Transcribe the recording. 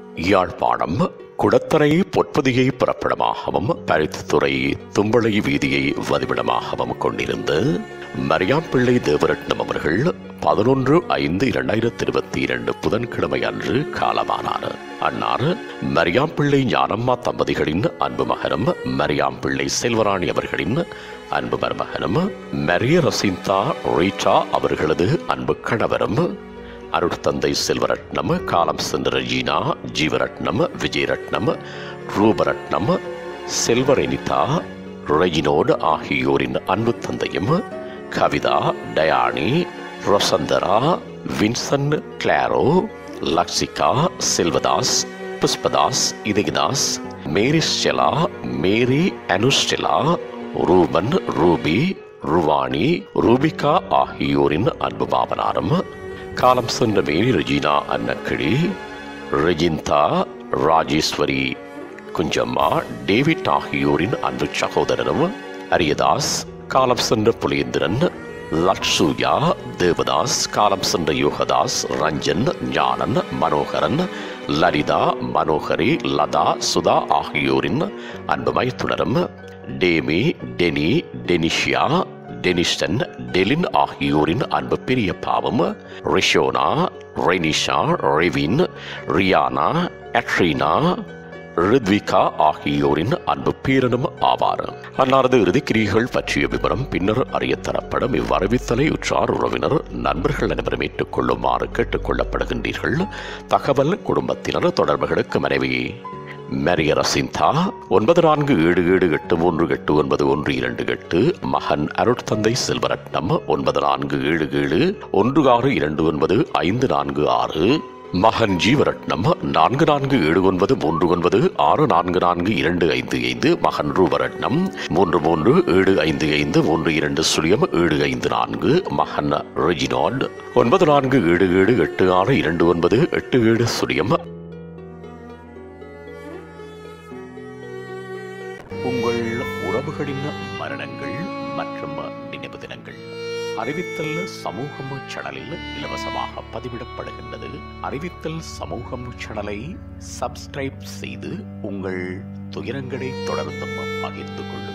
யாழ்ப்பாணம் குடத்தரை பொற்பதியை புறப்படமாகவும் பருத்தித்துறை தும்பளை வீதியை வதிவிடமாகவும் கொண்டிருந்து மரியாம்பிள்ளை தேவரட்னம் அவர்கள் பதினொன்று ஐந்து இரண்டாயிரத்தி இருபத்தி இரண்டு புதன்கிழமை அன்று காலமானார் அன்னார் மரியாம்பிள்ளை ஞானம்மா தம்பதிகளின் அன்பு மகனும் மரியாம்பிள்ளை செல்வராணி அவர்களின் அன்பு மருமகனும் மரிய ரசிந்தா ரீட்டா அவர்களது அன்பு கணவரும் அருட்தந்தை செல்வரட்னம் காலம் சென்ற ஜீனா ஜீவரட்னம் விஜயரட்னம் ரூபரட்னம் செல்வரெனிதா ரெஜினோடு ஆகியோரின் அன்பு தந்தையும் கவிதா டயானி ரொசந்தரா வின்சன் கிளாரோ லக்ஷிகா செல்வதாஸ் புஷ்பதாஸ் இதயதாஸ் மேரி ஸ்டெலா மேரி அனுஸ்டெலா ரூபன் ரூபி ருவாணி ரூபிகா ஆகியோரின் அன்பு பாவனாரும் காலம் சென்ற மேரி ரெஜினா அன்னக்கிளி ரெஜிந்தா ராஜேஸ்வரி குஞ்சம்மா டேவிட் ஆகியோரின் அன்பு சகோதரரும் அரியதாஸ் காலம் சென்ற புலேந்திரன் லட்சூயா தேவதாஸ் காலம் சென்ற யோகதாஸ் ரஞ்சன் ஞானன் மனோகரன் லலிதா மனோகரி லதா சுதா ஆகியோரின் அன்பு மைத்துனரும் டேமி டெனி டெனிஷியா டெனிஸ்டன் டெலின் ஆகியோரின் அன்பு பெரிய பாவம் ரிஷோனா ரெனிஷா ரெவின் ரியானா அட்ரீனா ரித்விகா ஆகியோரின் அன்பு பேரனும் ஆவார் அன்னாரது இறுதிக்கிரிகள் பற்றிய விவரம் பின்னர் அறியத் தரப்படும் இவ்வறிவித்தலை உற்றார் உறவினர் நண்பர்கள் அனைவரும் ஏற்றுக்கொள்ளுமாறு கேட்டுக் கொள்ளப்படுகின்றீர்கள் தகவல் குடும்பத்தினர் தொடர்புகளுக்கு மனைவி மரிய ரசிந்தா ஒன்பது நான்கு ஏழு ஏழு எட்டு மூன்று எட்டு ஒன்பது ஒன்று இரண்டு எட்டு மகன் அருட்தந்தை செல்வரட்னம் ஒன்பது நான்கு ஏழு ஏழு ஒன்று ஆறு இரண்டு ஒன்பது ஐந்து நான்கு ஆறு மகன் ஜீவரட்னம் நான்கு நான்கு ஏழு ஒன்பது மூன்று ஒன்பது ஆறு நான்கு நான்கு இரண்டு ஐந்து ஐந்து மகன் ரூபரட்னம் மூன்று மூன்று ஏழு ஐந்து ஐந்து மூன்று இரண்டு சுழியம் ஏழு ஐந்து நான்கு மகன் ரெஜினால்ட் ஒன்பது நான்கு ஏழு ஏழு எட்டு ஆறு இரண்டு ஒன்பது எட்டு ஏழு சுழியம் உங்கள் உறவுகளின் மரணங்கள் மற்றும் நினைவு தினங்கள் அறிவித்தல் சமூகம் சேனலில் இலவசமாக பதிவிடப்படுகின்றது அறிவித்தல் சமூகம் சேனலை சப்ஸ்கிரைப் செய்து உங்கள் துயரங்களை தொடர்ந்தும் பகிர்ந்து கொள்ளுங்கள்